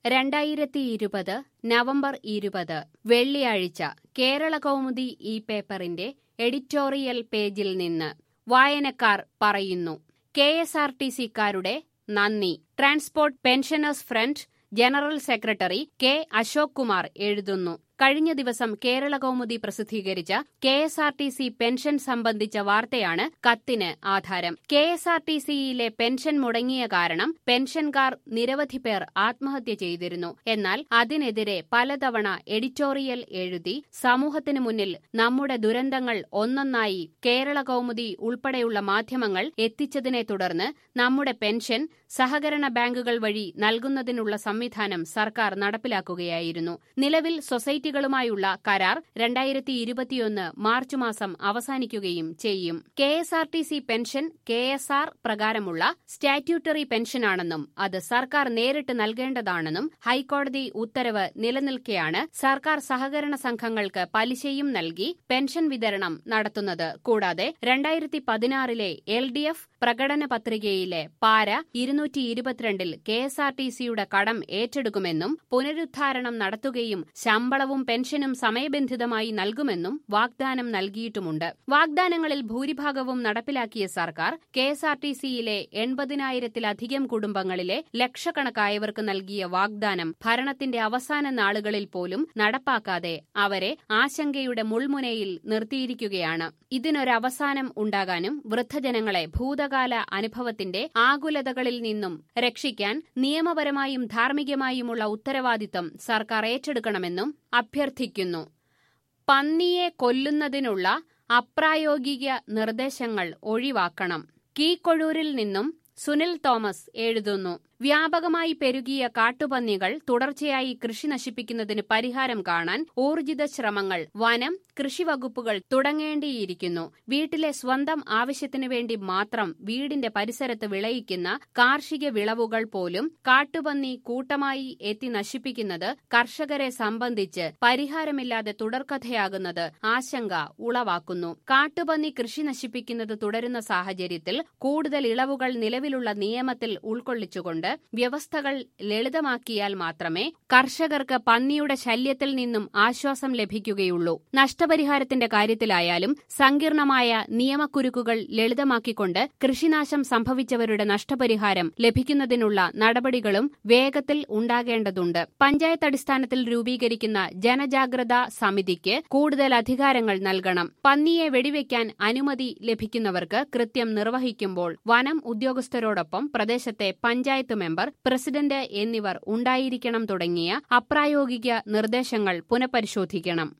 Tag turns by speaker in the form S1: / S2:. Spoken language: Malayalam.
S1: രണ്ടായിരത്തി ഇരുപത് നവംബർ ഇരുപത് വെള്ളിയാഴ്ച കേരള കൗമുദി ഈ പേപ്പറിന്റെ എഡിറ്റോറിയൽ പേജിൽ നിന്ന് വായനക്കാർ പറയുന്നു കെ എസ് ആർ ടി സിക്കാരുടെ നന്ദി transport pensioners front general secretary K Ashok Kumar എഴുതുന്നു കഴിഞ്ഞ ദിവസം കേരള കൗമുദി പ്രസിദ്ധീകരിച്ച K S R T C pension സംബന്ധിച്ച വാർത്തയാണ് കത്തിന് ആധാരം കെ എസ് ആർ ടി സിയിലെ പെൻഷൻ മുടങ്ങിയ കാരണം പെൻഷൻകാർ നിരവധി പേർ ആത്മഹത്യ ചെയ്തിരുന്നു എന്നാൽ അതിനെതിരെ പലതവണ എഡിറ്റോറിയൽ എഴുതി സമൂഹത്തിനു മുന്നിൽ നമ്മുടെ ദുരന്തങ്ങൾ ഒന്നൊന്നായി കേരള കൗമുദി ഉൾപ്പെടെയുള്ള മാധ്യമങ്ങൾ എത്തിച്ചതിനെ തുടർന്ന് നമ്മുടെ പെൻഷൻ സഹകരണ ബാങ്കുകൾ വഴി നൽകുന്നതിനുള്ള സംവിധാനം സർക്കാർ നടപ്പിലാക്കുകയായിരുന്നു നിലവിൽ സൊസൈറ്റികളുമായുള്ള കരാർ രണ്ടായിരത്തി ഇരുപത്തിയൊന്ന് മാർച്ച് മാസം അവസാനിക്കുകയും ചെയ്യും K S R T C pension K S R പ്രകാരമുള്ള സ്റ്റാറ്റ്യൂട്ടറി പെൻഷനാണെന്നും അത് സർക്കാർ നേരിട്ട് നൽകേണ്ടതാണെന്നും ഹൈക്കോടതി ഉത്തരവ് നിലനിൽക്കെയാണ് സർക്കാർ സഹകരണ സംഘങ്ങൾക്ക് പലിശയും നൽകി പെൻഷൻ വിതരണം നടത്തുന്നത് കൂടാതെ രണ്ടായിരത്തി പതിനാറിലെ എൽ ഡി എഫ് പ്രകടന പത്രികയിലെ പാര ഇരുന്നൂറ്റി ഇരുപത്തിരണ്ടിൽ കെ എസ് ആർ ടി സിയുടെ കടം ഏറ്റെടുക്കുമെന്നും പുനരുദ്ധാരണം നടത്തുകയും ശമ്പളവും പെൻഷനും സമയബന്ധിതമായി നൽകുമെന്നും വാഗ്ദാനം നൽകിയിട്ടുമുണ്ട് വാഗ്ദാനങ്ങളിൽ ഭൂരിഭാഗവും നടപ്പിലാക്കിയ സർക്കാർ കെ എസ് ആർ ടി സിയിലെ എൺപതിനായിരത്തിലധികം കുടുംബങ്ങളിലെ ലക്ഷക്കണക്കായവർക്ക് നൽകിയ വാഗ്ദാനം ഭരണത്തിന്റെ അവസാന നാളുകളിൽ പോലും നടപ്പാക്കാതെ അവരെ ആശങ്കയുടെ മുൾമുനയിൽ നിർത്തിയിരിക്കുകയാണ് ഇതിനൊരവസാനം ഉണ്ടാകാനും വൃദ്ധജനങ്ങളെ ഭൂതകാല അനുഭവത്തിന്റെ ആകുലതകളിൽ നിന്നും രക്ഷിക്കാൻ നിയമപരമായും ധാർമ്മികമായുമുള്ള ഉത്തരവാദിത്തം സർക്കാർ ഏറ്റെടുക്കണമെന്നും അഭ്യർത്ഥിക്കുന്നു പന്നിയെ കൊല്ലുന്നതിനുള്ള അപ്രായോഗിക നിർദ്ദേശങ്ങൾ ഒഴിവാക്കണം കീക്കൊഴൂരിൽ നിന്നും സുനിൽ തോമസ് എഴുതുന്നു വ്യാപകമായി പെരുകിയ കാട്ടുപന്നികൾ തുടർച്ചയായി കൃഷി നശിപ്പിക്കുന്നതിന് പരിഹാരം കാണാൻ ഊർജിത ശ്രമങ്ങൾ വനം കൃഷിവകുപ്പുകൾ തുടങ്ങേണ്ടിയിരിക്കുന്നു വീട്ടിലെ സ്വന്തം ആവശ്യത്തിനു വേണ്ടി മാത്രം വീടിന്റെ പരിസരത്ത് വിളയിക്കുന്ന കാർഷിക വിളവുകൾ പോലും കാട്ടുപന്നി കൂട്ടമായി എത്തി നശിപ്പിക്കുന്നത് കർഷകരെ സംബന്ധിച്ച് പരിഹാരമില്ലാതെ തുടർക്കഥയാകുന്നത് ആശങ്ക ഉളവാക്കുന്നു കാട്ടുപന്നി കൃഷി നശിപ്പിക്കുന്നത് തുടരുന്ന സാഹചര്യത്തിൽ കൂടുതൽ ഇളവുകൾ നിലവിലുള്ള നിയമത്തിൽ ഉൾക്കൊള്ളിച്ചുകൊണ്ട് വ്യവസ്ഥകൾ ലളിതമാക്കിയാൽ മാത്രമേ കർഷകർക്ക് പന്നിയുടെ ശല്യത്തിൽ നിന്നും ആശ്വാസം ലഭിക്കുകയുള്ളൂ നഷ്ടപരിഹാരത്തിന്റെ കാര്യത്തിലായാലും സങ്കീർണമായ നിയമക്കുരുക്കുകൾ ലളിതമാക്കിക്കൊണ്ട് കൃഷിനാശം സംഭവിച്ചവരുടെ നഷ്ടപരിഹാരം ലഭിക്കുന്നതിനുള്ള നടപടികളും വേഗത്തിൽ ഉണ്ടാകേണ്ടതുണ്ട് പഞ്ചായത്ത് അടിസ്ഥാനത്തിൽ രൂപീകരിക്കുന്ന ജനജാഗ്രതാ സമിതിക്ക് കൂടുതൽ അധികാരങ്ങൾ നൽകണം പന്നിയെ വെടിവെക്കാൻ അനുമതി ലഭിക്കുന്നവർക്ക് കൃത്യം നിർവഹിക്കുമ്പോൾ വനം ഉദ്യോഗസ്ഥരോടൊപ്പം പ്രദേശത്തെ പഞ്ചായത്ത് മെമ്പർ പ്രസിഡന്റ് എന്നിവർ ഉണ്ടായിരിക്കണം തുടങ്ങിയ അപ്രായോഗിക നിർദ്ദേശങ്ങൾ പുനഃപരിശോധിക്കണം